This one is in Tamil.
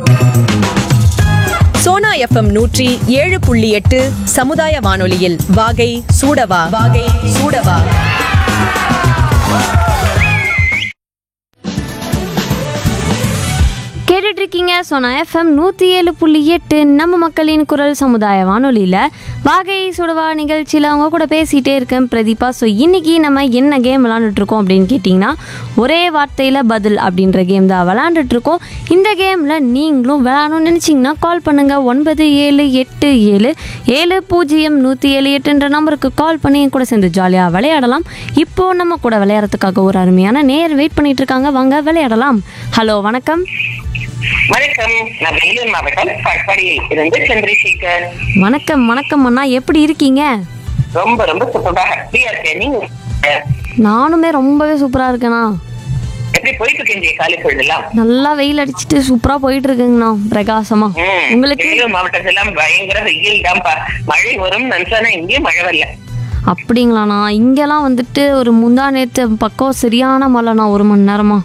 சோனா எஃப்எம் நூற்றி ஏழு புள்ளி எட்டு சமுதாய வானொலியில் வாகை சூடவா வாகை சூடவா கேட்டுட்டு இருக்கீங்க சொன்ன எஃப்எம் நூற்றி ஏழு புள்ளி எட்டு நம்ம மக்களின் குரல் சமுதாய வானொலியில் வாகை சுடவா நிகழ்ச்சியில் அவங்க கூட பேசிகிட்டே இருக்கேன் பிரதீபா ஸோ இன்னைக்கு நம்ம என்ன கேம் விளாண்டுட்டு இருக்கோம் அப்படின்னு கேட்டிங்கன்னா ஒரே வார்த்தையில் பதில் அப்படின்ற கேம் தான் விளாண்டுட்டு இருக்கோம் இந்த கேமில் நீங்களும் விளாடணும்னு நினச்சிங்கன்னா கால் பண்ணுங்கள் ஒன்பது ஏழு எட்டு ஏழு ஏழு பூஜ்ஜியம் நூற்றி ஏழு எட்டுன்ற நம்பருக்கு கால் பண்ணி என் கூட சேர்ந்து ஜாலியாக விளையாடலாம் இப்போது நம்ம கூட விளையாடுறதுக்காக ஒரு அருமையான நேர் வெயிட் பண்ணிட்டு இருக்காங்க வாங்க விளையாடலாம் ஹலோ வணக்கம் வணக்கம் நான் வேலூர் மாவட்டம் பட்பாடியில் இருந்து சந்திரசேகர் வணக்கம் வணக்கம் அண்ணா எப்படி இருக்கீங்க ரொம்ப ரொம்ப சூப்பரா ஹாப்பியா இருக்கேன் நீங்க அஹ், நானுமே ரொம்பவே சூப்பராக இருக்கேண்ணா எப்படி போயிட்டு இருக்கீங்க காலை பொழுதெல்லாம் நல்லா வெயில் அடிச்சிட்டு சூப்பராக போயிட்டு இருக்குங்கண்ணா பிரகாசமா ம், உங்களுக்கு வேலூர் மாவட்டத்தெல்லாம் பயங்கர வெயில் தான்ப்பா மழை வரும் நினைச்சானா இங்கேயும் மழை வரல அப்படிங்களாண்ணா இங்கெல்லாம் வந்துட்டு ஒரு முந்தா நேற்று பக்கம் சரியான மழைண்ணா ஒரு மணி நேரமா